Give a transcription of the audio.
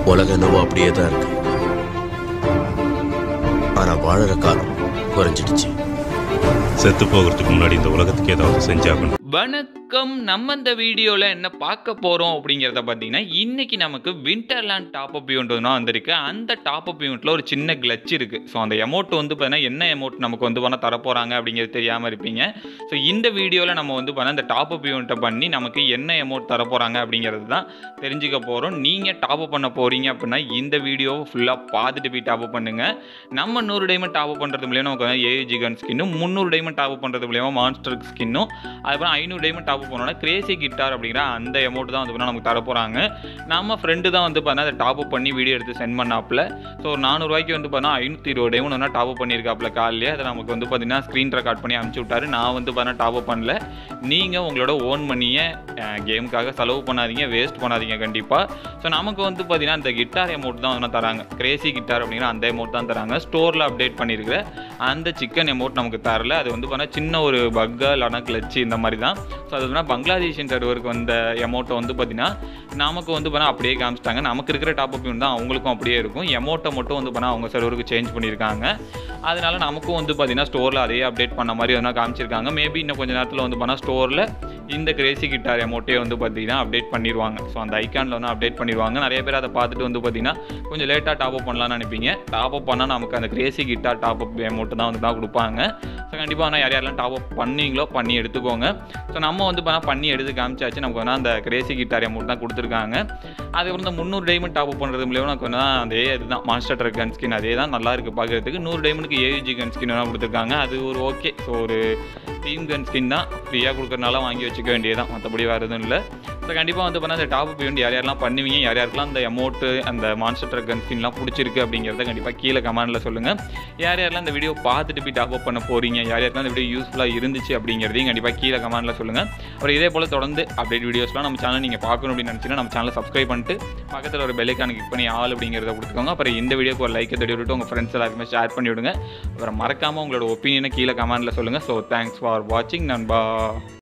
உலகம் என்னவோ அப்படியே தான் இருக்கு ஆனா வாழற காலம் குறைஞ்சிடுச்சு செத்து போகிறதுக்கு முன்னாடி இந்த உலகத்துக்கு ஏதாவது செஞ்சாகணும் வணக்கம் நம்ம இந்த வீடியோவில் என்ன பார்க்க போகிறோம் அப்படிங்கிறத பார்த்தீங்கன்னா இன்னைக்கு நமக்கு விண்டர்லேண்ட் டாப் அப் யூனிட் ஒன்று வந்திருக்கு அந்த டாப் அப் யூனிட்டில் ஒரு சின்ன கிளச் இருக்குது ஸோ அந்த அமௌண்ட் வந்து பார்த்தீங்கன்னா என்ன அமௌண்ட் நமக்கு வந்து பண்ண தரப்போகிறாங்க அப்படிங்கிறது தெரியாமல் இருப்பீங்க ஸோ இந்த வீடியோவில் நம்ம வந்து பண்ண இந்த டாப் அப் யூனிட்டை பண்ணி நமக்கு என்ன அமௌண்ட் தரப்போகிறாங்க அப்படிங்கிறது தான் தெரிஞ்சுக்க போகிறோம் நீங்கள் டாப் அப் பண்ண போகிறீங்க அப்படின்னா இந்த வீடியோவை ஃபுல்லாக பார்த்துட்டு போய் டாப் அப் பண்ணுங்கள் நம்ம நூறு டைமண்ட் டாப் அப் பண்ணுறது மூலியமாக நமக்கு வந்து ஏஜி கன் ஸ்கின்னும் முந்நூறு டைமண்ட் டாப் அப் பண்ணுறது மூலியமாக மான்ஸ்டர் ஸ்கின்னும் அதுக்கப்புறம் ஐநூறு டைமண்ட் டாப் அப் பண்ணோன்னா கிரேசி கிட்டார் அப்படிங்கிற அந்த அமௌண்ட் தான் வந்து பார்த்தீங்கன்னா நமக்கு தர போகிறாங்க நம்ம ஃப்ரெண்டு தான் வந்து பார்த்தா அதை டாப் அப் பண்ணி வீடியோ எடுத்து சென்ட் பண்ணாப்புல ஸோ ஒரு நானூறுரூவாய்க்கு வந்து பார்த்தா ஐநூற்றி இருபது டைமண்ட் ஒன்றா டாப் அப் பண்ணியிருக்காப்புல காலையிலே அதை நமக்கு வந்து பார்த்தீங்கன்னா ஸ்க்ரீன் ரெக்கார்ட் பண்ணி அனுப்பிச்சி விட்டாரு நான் வந்து பார்த்தா டாப் அப் பண்ணல நீங்கள் உங்களோட ஓன் மணியை கேமுக்காக செலவு பண்ணாதீங்க வேஸ்ட் பண்ணாதீங்க கண்டிப்பாக ஸோ நமக்கு வந்து பார்த்தீங்கன்னா அந்த கிட்டார் அமௌண்ட் தான் வந்து தராங்க கிரேசி கிட்டார் அப்படிங்கிற அந்த அமௌண்ட் தான் தராங்க ஸ்டோரில் அப்டேட் பண்ணியிருக்கிற அந்த சிக்கன் அமௌண்ட் நமக்கு தரல அது வந்து பார்த்தா சின்ன ஒரு பக்கா இல்லைனா கிளச்சு இந்த மாதிரி தான் ஸோ அது வந்து பங்களாதேஷின் சர்வருக்கு வந்த அமௌண்ட்டை வந்து பார்த்தீங்கன்னா நமக்கு வந்து பார்த்தா அப்படியே காமிச்சிட்டாங்க நமக்கு இருக்கிற டாப் அப் தான் அவங்களுக்கும் அப்படியே இருக்கும் அமௌண்ட்டை மட்டும் வந்து பார்த்தா அவங்க சர்வருக்கு சேஞ்ச் பண்ணியிருக்காங்க அதனால நமக்கும் வந்து பார்த்தீங்கன்னா ஸ்டோரில் அதே அப்டேட் பண்ண மாதிரி எதனா காமிச்சிருக்காங்க மேபி இன்னும் கொஞ்சம் நேரத்தில் வந்து பார்த்தா ஸ்டோரில் இந்த கிரேசி கிட்டார் அமௌண்ட்டே வந்து பார்த்தீங்கன்னா அப்டேட் பண்ணிடுவாங்க ஸோ அந்த ஐக்கானில் வந்து அப்டேட் பண்ணிடுவாங்க நிறைய பேர் அதை பார்த்துட்டு வந்து பார்த்தீங்கன்னா கொஞ்சம் லேட்டாக டாப் அப் பண்ணலாம்னு நினைப்பீங்க டாப் அப் பண்ணால் நமக்கு அந்த crazy guitar top up amount தான் வந்து தான் கொடுப்பாங்க ஸோ கண்டிப்பாக ஆனால் யார் யாரெல்லாம் டாப் அப் பண்ணீங்களோ பண்ணி எடுத்துக்கோங்க ஸோ நம்ம வந்து பண்ணால் பண்ணி எடுத்து காமிச்சாச்சு நமக்கு வந்து அந்த கிரேசி கிட்டார் அமௌண்ட் தான் கொடுத்துருக்காங்க அதுக்கப்புறம் இந்த முந்நூறு டைமண்ட் டாப் அப் பண்ணுறது மூலியமாக நமக்கு வந்து அதே இதுதான் மாஸ்டர் ட்ரக் கன் ஸ்கின் அதே தான் நல்லா இருக்குது பார்க்குறதுக்கு நூறு டைமண்டுக்கு ஏஜி கன் ஸ்கின் வேணால் கொடுத்துருக்காங்க அது ஒரு ஓகே ஸோ ஒரு டீம் கன் ஸ்கின் தான் ஃப்ரீயாக கொடுக்குறனால வாங்கி வச்சுக்க வேண்டியதான் மற்றபடி வேறு எதுவும் இல்லை ஸோ கண்டிப்பாக வந்து பண்ணால் அந்த டாப் அப் வேண்டி யார் யாரெல்லாம் பண்ணுவீங்க யார் யாருக்கெல்லாம் அந்த அமௌண்ட்டு அந்த மான்ஸ்டர் ட்ரக் கன் ஸ்கின்லாம் பிடிச்சிருக்கு அப்படிங்கிறத கண்டிப்பாக கீழே கமெண்ட்டில் சொல்லுங்கள் யார் யாரெல்லாம் இந்த வீடியோ பார்த்துட்டு போய் டாப் அப் பண்ண போகிறீங்க யார் யாருக்கெல்லாம் இந்த வீடியோ யூஸ்ஃபுல்லாக இருந்துச்சு அப்படிங்கிறதையும் கண்டிப்பாக கீழே கமெண்ட்டில் சொல்லுங்கள் அப்புறம் இதே போல் தொடர்ந்து அப்டேட் வீடியோஸ்லாம் நம்ம சேனல் நீங்கள் பார்க்கணும் அப்படின்னு நினச்சிங்கன்னா நம்ம சேனலை சப்ஸ்கிரைப் பண்ணிட்டு பக்கத்தில் ஒரு பெல்லைக்கான கிளிக் பண்ணி ஆள் அப்படிங்கிறத கொடுத்துக்கோங்க அப்புறம் இந்த வீடியோக்கு ஒரு லைக்கை தட்டி விட்டு உங்கள் ஃப்ரெண்ட்ஸ் எல்லாருக்குமே ஷேர் பண்ணி விடுங்க அப்புறம் மறக்காமல் உங்களோட ஒப்பீனியனை கீழே கமெண்ட்டில் சொல்லுங்கள் ஸோ தேங்க்ஸ் ஃபார் வாட்சிங் நண்பா